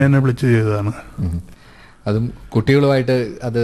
എന്നെ വിളിച്ച് ചെയ്തതാണ് ഉം. അതും കുട്ടികളുമായിട്ട് അത്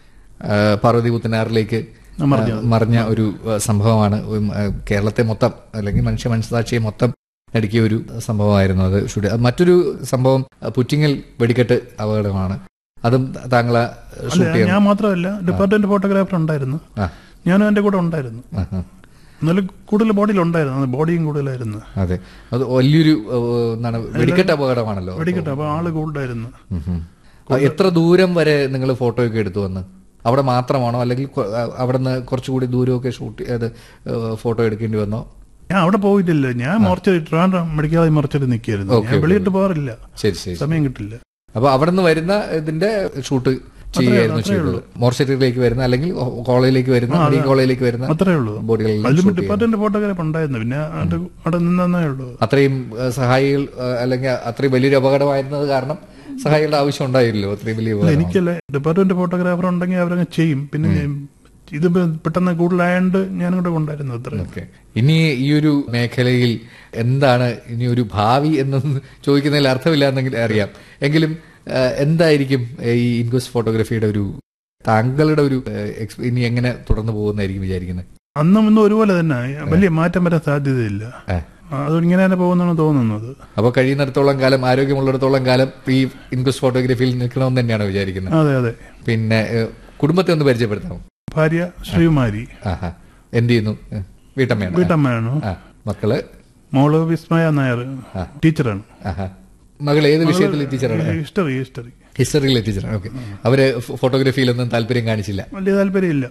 ആ, പാർവതി പുത്തനാറിലേക്ക് ആ, മറിഞ്ഞ ഒരു ആ, സംഭവമാണ് ഉം, ആ, കേരളത്തെ മൊത്തം അല്ലെങ്കിൽ മനുഷ്യ മനസ്സാക്ഷിയെ മൊത്തം നടുക്കിയ ഒരു സംഭവമായിരുന്നു അത് ഷൂട്ട് അത് മറ്റൊരു സംഭവം ആ, പുറ്റിങ്ങൽ വെടിക്കെട്ട് അപകടമാണ് അതും താങ്കൾ ഷൂട്ട് അല്ല ചെയ്യാൻ ഞാൻ മാത്രമല്ല ഡിപ്പാർട്ട്മെന്റ് ഫോട്ടോഗ്രാഫർ ഉണ്ടായിരുന്നു ആ ഞാനും എൻ്റെ കൂടെ ഉണ്ടായിരുന്നു ആ, ആ. എന്നാലും കൂടുതൽ ബോഡിയിൽ ഉണ്ടായിരുന്നു ബോഡിയും കൂടുതലായിരുന്നു അതെ അത് വലിയൊരു ആ, എന്താണ് വെടിക്കെട്ട് അപകടമാണല്ലോ വെടിക്കട്ടെ അപ്പൊ ആള് കൂടുതലായിരുന്നു ഉം, ഉം. ആ, എത്ര ദൂരം വരെ നിങ്ങൾ ഫോട്ടോ ഒക്കെ എടുത്തു വന്ന് അവിടെ മാത്രമാണോ അല്ലെങ്കിൽ കൊ- ആ, അവിടെ നിന്ന് കുറച്ചുകൂടി ദൂരമൊക്കെ ഷൂട്ട് ചെയ്ത് ഫോട്ടോ എടുക്കേണ്ടി വന്നോ ഞാൻ അവിടെ പോയിട്ടില്ല ഞാൻ mortuary Trivandrum medical college mortuary നിൽക്കായിരുന്നു ഓക്കേ, ഞാൻ വെളിയിട്ട് പോകാറില്ല ശരി ശരി സമയം കിട്ടില്ല അപ്പൊ അവിടെ നിന്ന് വരുന്ന ഇതിന്റെ ഷൂട്ട് ചെയ്യുകയായിരുന്നു അത്രേ ചെയ്തത് മോർച്ചറിയിലേക്ക് വരുന്ന അല്ലെങ്കിൽ കോളേജിലേക്ക് വരുന്ന മെഡിക്കൽ കോളേജിലേക്ക് വരുന്ന അത്രേ ഉള്ളൂ ബോഡികളെല്ലാം അതിലും shoot ചെയ്യും. ഡിപ്പാർട്ട്മെന്റ് ഫോട്ടോഗ്രാഫ് ഉണ്ടായിരുന്നു പിന്നെ അത് അവിടെ നിന്നേ ഉള്ളൂ അത്രയും ആ, സഹായികൾ ആ, അല്ലെങ്കിൽ അത്രയും വലിയൊരു അപകടമായിരുന്നത് കാരണം സഹായികളുടെ ആവശ്യം ഉണ്ടായില്ലല്ലോ അത്രയും വലിയ അപകടം എനിക്കല്ല ഡിപ്പാർട്ട്മെന്റ് ഫോട്ടോഗ്രാഫർ ഉണ്ടെങ്കിൽ അവരങ്ങ് ചെയ്യും പിന്നെ ഞാൻ- ഇത് പെട്ടെന്ന് കൂടുതലായോണ്ട് ഞാനും കൂടെ ഉണ്ടായിരുന്നു അത്ര ഓക്കെ ഇനി ഈ ഒരു മേഖലയിൽ എന്താണ് ഇനി ഒരു ഭാവി എന്നൊന്നും ചോദിക്കുന്നതിൽ അർത്ഥമില്ല എന്നെങ്കിൽ അറിയാം എങ്കിലും ആ, എന്തായിരിക്കും ഈ ഇൻക്വസ്റ്റ് ഫോട്ടോഗ്രാഫിയുടെ ഒരു താങ്കളുടെ ഒരു ആ, എക്സ്- ഇനി എങ്ങനെ തുടർന്ന് പോകുന്നതായിരിക്കും വിചാരിക്കുന്നത് അന്നും ഇന്നും ഒരുപോലെ തന്നെ വലിയ മാറ്റം വരാൻ സാധ്യതയില്ല ഏ. അത് ഇങ്ങനെ തന്നെ പോകുന്നാണ് തോന്നുന്നത് അപ്പൊ കഴിയുന്നിടത്തോളം കാലം ആരോഗ്യമുള്ളിടത്തോളം കാലം ഈ ഇൻക്വസ്റ്റ് ഫോട്ടോഗ്രാഫിയിൽ നിൽക്കണമെന്ന് തന്നെയാണ് വിചാരിക്കുന്നത് അതെ അതെ പിന്നെ ഏ, കുടുംബത്തെ ഒന്ന് പരിചയപ്പെടുത്താം ഭാര്യ ശ്രീകുമാരി ആഹാ എന്ത് ചെയ്യുന്നു ഏ, വീട്ടമ്മയാണ് വീട്ടമ്മയാണ് ആ മക്കള് മോള് വിസ്മയ നായർ ടീച്ചറാണ് ആഹാ മകൾ ഏത് വിഷയത്തിൽ ടീച്ചറാണ് ഹിസ്റ്ററി ഹിസ്റ്ററി ഹിസ്റ്ററിയിലെ ടീച്ചറാണ് ഓക്കെ അവര് ഫോ- ഫോട്ടോഗ്രാഫിയിലൊന്നും താല്പര്യം കാണിച്ചില്ല വലിയ താല്പര്യമില്ല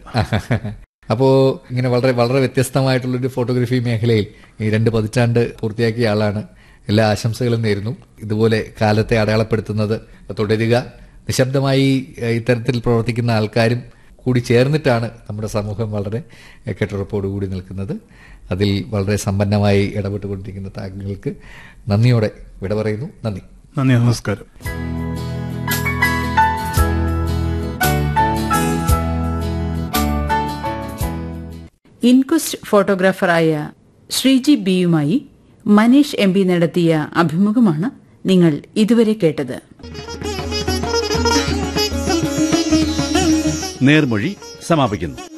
അപ്പോ ഇങ്ങനെ വളരെ വളരെ വ്യത്യസ്തമായിട്ടുള്ളൊരു ഫോട്ടോഗ്രാഫി മേഖലയിൽ ഈ രണ്ട് പതിറ്റാണ്ട് പൂർത്തിയാക്കിയ ആളാണ് എല്ലാ ആശംസകളും നേരുന്നു ഇതുപോലെ കാലത്തെ അടയാളപ്പെടുത്തുന്നത് തുടരുക നിശബ്ദമായി ഏഹ്, ഇത്തരത്തിൽ പ്രവർത്തിക്കുന്ന ആൾക്കാരും കൂടി ചേർന്നിട്ടാണ് നമ്മുടെ സമൂഹം വളരെ ഏഹ്, കെട്ടുറപ്പോടുകൂടി നിൽക്കുന്നത് അതിൽ വളരെ സമ്പന്നമായി ഇടപെട്ടുകൊണ്ടിരിക്കുന്ന താങ്കൾക്ക് നന്ദിയോടെ വിട പറയുന്നു നന്ദി നന്ദി നമസ്കാരം ഇൻക്വസ്റ്റ് ഫോട്ടോഗ്രാഫറായ ശ്രീജി ബിയുമായി മനീഷ് എം പി നടത്തിയ അഭിമുഖമാണ് നിങ്ങൾ ഇതുവരെ കേട്ടത് നേർമൊഴി സമാപിക്കുന്നു